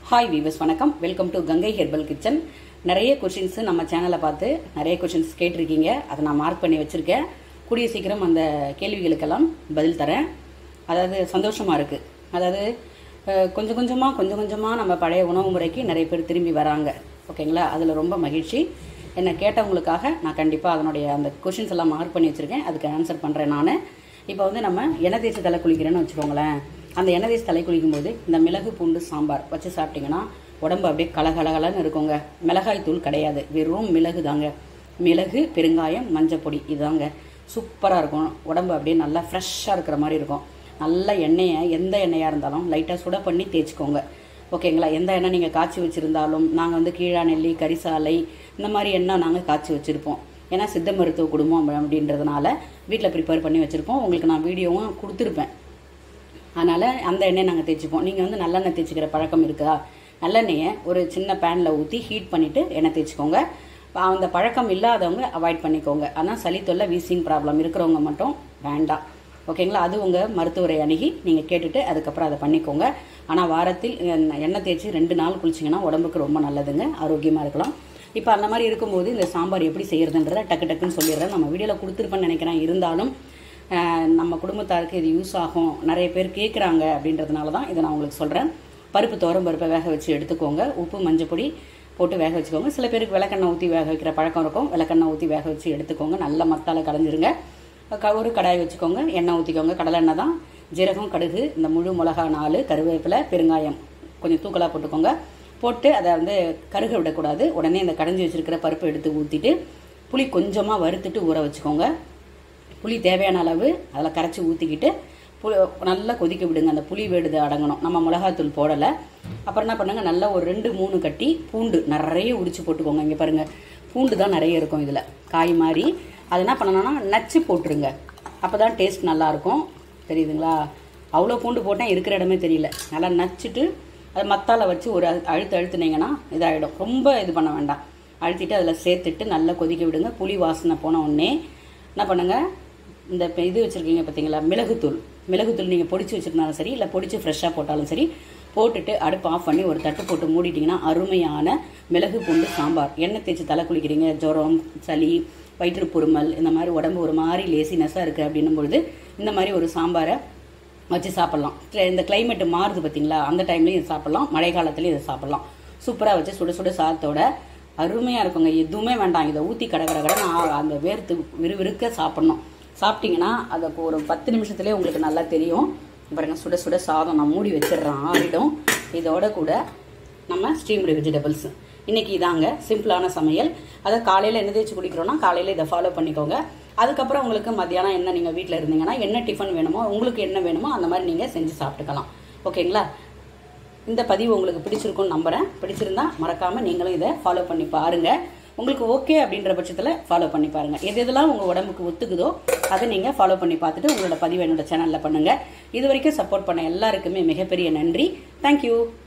hi viewers வணக்கம் welcome to Gangai herbal kitchen நிறைய questions நம்ம சேனலை பார்த்து நிறைய கொஷின்ஸ் கேட்டிருக்கீங்க அதை நான் மார்க் பண்ணி வச்சுருக்கேன் கூடிய சீக்கிரம் அந்த கேள்விகளுக்கெல்லாம் பதில் தரேன் அதாவது சந்தோஷமாக இருக்குது அதாவது அஹ், கொஞ்சம் கொஞ்சமாக கொஞ்சம் கொஞ்சமாக நம்ம பழைய உணவு முறைக்கு நிறைய பேர் திரும்பி வராங்க ஓகேங்களா அதில் ரொம்ப மகிழ்ச்சி என்னை கேட்டவங்களுக்காக நான் கண்டிப்பாக அதனுடைய அந்த கொஷின்ஸ் எல்லாம் மார்க் பண்ணி வச்சுருக்கேன் அதுக்கு ஆன்சர் பண்ணுறேன் நான் இப்போ வந்து நம்ம எண்ணெய் தேய்ச்சி தலை குளிக்கிறேன்னு வச்சுக்கோங்களேன் அந்த எண்ணெய் தேய்ச்சி தலை குளிக்கும் போது இந்த மிளகு பூண்டு சாம்பார் வச்சு சாப்பிட்டீங்கன்னா உடம்பு அப்படியே கலகலகலன்னு இருக்குங்க மிளகாய் தூள் கிடையாது வெறும் மிளகு தாங்க மிளகு பெருங்காயம் மஞ்சள் பொடி இதுதாங்க சூப்பராக இருக்கும் உடம்பு அப்படியே நல்லா ஃப்ரெஷ்ஷாக இருக்கிற மாதிரி இருக்கும் நல்ல எண்ணெயை எந்த எண்ணெயாக இருந்தாலும் லைட்டாக சுட பண்ணி தேய்ச்சிக்கோங்க ஓகேங்களா எந்த எண்ணெய் நீங்கள் காய்ச்சி வச்சுருந்தாலும் நாங்கள் வந்து கீழா நெல்லி கரிசாலை இந்த மாதிரி எண்ணெய் நாங்கள் காய்ச்சி வச்சுருப்போம் ஏன்னா சித்த மருத்துவ குடும்பம் அப்படி- அப்படின்றதுனால வீட்டில் ப்ரிப்பேர் பண்ணி வச்சுருப்போம் உங்களுக்கு நான் வீடியோவும் கொடுத்துருப்பேன் அதனால் அந்த எண்ணெயை நாங்கள் தேய்ச்சிப்போம் நீங்கள் வந்து நல்லெண்ணெய் தேய்ச்சிக்கிற பழக்கம் இருக்கா நல்லெண்ணெயை ஒரு சின்ன பேனில் ஊற்றி ஹீட் பண்ணிவிட்டு எண்ணெய் தேய்ச்சிக்கோங்க அந்த பழக்கம் இல்லாதவங்க அவாய்ட் பண்ணிக்கோங்க ஆனால் சளி தொல்லை வீசிங் ப்ராப்ளம் இருக்கிறவங்க மட்டும் வேண்டாம் ஓகேங்களா அது உங்கள் மருத்துவரை அணுகி நீங்கள் கேட்டுட்டு அதுக்கப்புறம் அதை பண்ணிக்கோங்க ஆனால் வாரத்தில் எண்ணெய் எண்ணெய் தேய்ச்சி ரெண்டு நாள் குளிச்சிங்கன்னா உடம்புக்கு ரொம்ப நல்லதுங்க ஆரோக்கியமாக இருக்கலாம் இப்போ அந்த மாதிரி இருக்கும்போது இந்த சாம்பார் எப்படி செய்யறதுன்றத டக்கு டக்குன்னு சொல்லிடுறேன் நம்ம வீடியோவில் கொடுத்துருப்பேன்னு நினைக்கிறேன் இருந்தாலும் ஆஹ், நம்ம குடும்பத்தாருக்கு இது யூஸ் ஆகும் நிறைய பேர் கேட்குறாங்க அப்படின்றதுனால தான் இதை நான் உங்களுக்கு சொல்கிறேன் பருப்பு தோரம் பருப்பை வேக வச்சு எடுத்துக்கோங்க உப்பு மஞ்சள் பொடி போட்டு வேக வச்சுக்கோங்க சில பேருக்கு விளக்கெண்ணெய் ஊற்றி வேக வைக்கிற பழக்கம் இருக்கும் விளக்கெண்ணெய் ஊற்றி வேக வச்சு எடுத்துக்கோங்க நல்ல மத்தால கடைஞ்சிருங்க க- ஒரு கடாய் வச்சுக்கோங்க எண்ணெய் ஊற்றிக்கோங்க கடலெண்ணெய் தான் ஜீரகம் கடுகு இந்த முழு மிளகா நாலு கருவேப்பிலை பெருங்காயம் கொஞ்சம் தூக்கலாக போட்டுக்கோங்க போட்டு அதை வந்து கருக விடக்கூடாது உடனே இந்த கடைஞ்சி வச்சிருக்கிற பருப்பை எடுத்து ஊற்றிட்டு புளி கொஞ்சமாக வறுத்துட்டு ஊற வச்சுக்கோங்க புளி தேவையான அளவு அதில் கரைச்சி ஊற்றிக்கிட்டு புளி நல்லா கொதிக்க விடுங்க அந்த புளி வேடுது அடங்கணும் நம்ம மிளகாத்தூள் போடலை அப்புறம் என்ன பண்ணுங்க நல்லா ஒரு ரெண்டு மூணு கட்டி பூண்டு நிறைய உரிச்சு போட்டுக்கோங்க இங்கே பாருங்க பூண்டு தான் நிறைய இருக்கும் இதில் காய் மாதிரி அது என்ன பண்ணணும்னா நச்சு போட்டுருங்க அப்போ தான் டேஸ்ட் நல்லாயிருக்கும் தெரியுதுங்களா அவ்வளோ பூண்டு போட்டேன் இருக்கிற இடமே தெரியல நல்லா நச்சுட்டு அதை மத்தால வச்சு ஒரு அழு- அழுத்து அழுத்துனீங்கன்னா இதாகிடும் ரொம்ப இது பண்ண வேண்டாம் அழுத்திட்டு அதில் சேர்த்துட்டு நல்லா கொதிக்க விடுங்க புளி வாசனை போன உடனே என்ன பண்ணுங்க இந்த இப்ப இது வச்சுருக்கீங்க பார்த்தீங்களா மிளகுத்தூள் மிளகுத்தூள் நீங்கள் பொடிச்சு வச்சிருந்தாலும் சரி இல்லை பொடிச்சு ஃப்ரெஷ்ஷாக போட்டாலும் சரி போட்டுட்டு அடுப்பு ஆஃப் பண்ணி ஒரு தட்டு போட்டு மூடிட்டிங்கன்னா அருமையான மிளகு பூண்டு சாம்பார் எண்ணெய் தேய்ச்சி தலை குளிக்கிறீங்க ஜுரம் சளி வயிற்று பொறுமல் இந்த மாதிரி உடம்பு ஒரு மாதிரி லேசினஸ்ஸாக இருக்குது அப்படின்னும் பொழுது இந்த மாதிரி ஒரு சாம்பாரை வச்சு சாப்பிட்லாம் இந்த climate மாறுது பார்த்தீங்களா அந்த டைம்லையும் இது சாப்பிட்லாம் மழை காலத்துலையும் இதை சாப்பிட்லாம் சூப்பராக வச்சு சுட சுட சாதத்தோட அருமையாக இருக்குங்க எதுவுமே வேண்டாம் இதை ஊற்றி கட கட கடன்னு ஆ- அந்த வேர்த்து விறுவிறுக்க சாப்பிட்ணும் சாப்பிட்டீங்கன்னா அதை இப்போ ஒரு பத்து நிமிஷத்துலேயே உங்களுக்கு நல்லா தெரியும் பாருங்க சுட சுட சாதம் நான் மூடி வச்சிடுறேன் ஆறிடும் இதோட கூட நம்ம ஸ்டீம்டு வெஜிடபிள்ஸ் இன்னைக்கு இதாங்க சிம்பிளான சமையல் அதை காலையில் என்ன தேய்ச்சி குடிக்கிறோம்னா காலையில் இதை ஃபாலோ பண்ணிக்கோங்க அதுக்கப்புறம் உங்களுக்கு மத்தியானம் என்ன நீங்கள் வீட்டில் இருந்தீங்கன்னா என்ன டிஃபன் வேணுமோ உங்களுக்கு என்ன வேணுமோ அந்த மாதிரி நீங்கள் செஞ்சு சாப்பிட்டுக்கலாம் ஓகேங்களா இந்த பதிவு உங்களுக்கு பிடிச்சிருக்கும்னு நம்புறேன் பிடிச்சிருந்தா மறக்காம நீங்களும் இதை ஃபாலோ பண்ணி பாருங்க உங்களுக்கு ஓகே அப்படின்ற பட்சத்தில் ஃபாலோ பண்ணி பாருங்க எது எதெல்லாம் உங்க உடம்புக்கு ஒத்துக்குதோ அதை நீங்க ஃபாலோ பண்ணி பார்த்துட்டு உங்களோட பதிவு என்னோட சேனல்ல பண்ணுங்க இது வரைக்கும் சப்போர்ட் பண்ண எல்லாருக்குமே மிகப்பெரிய நன்றி தேங்க்யூ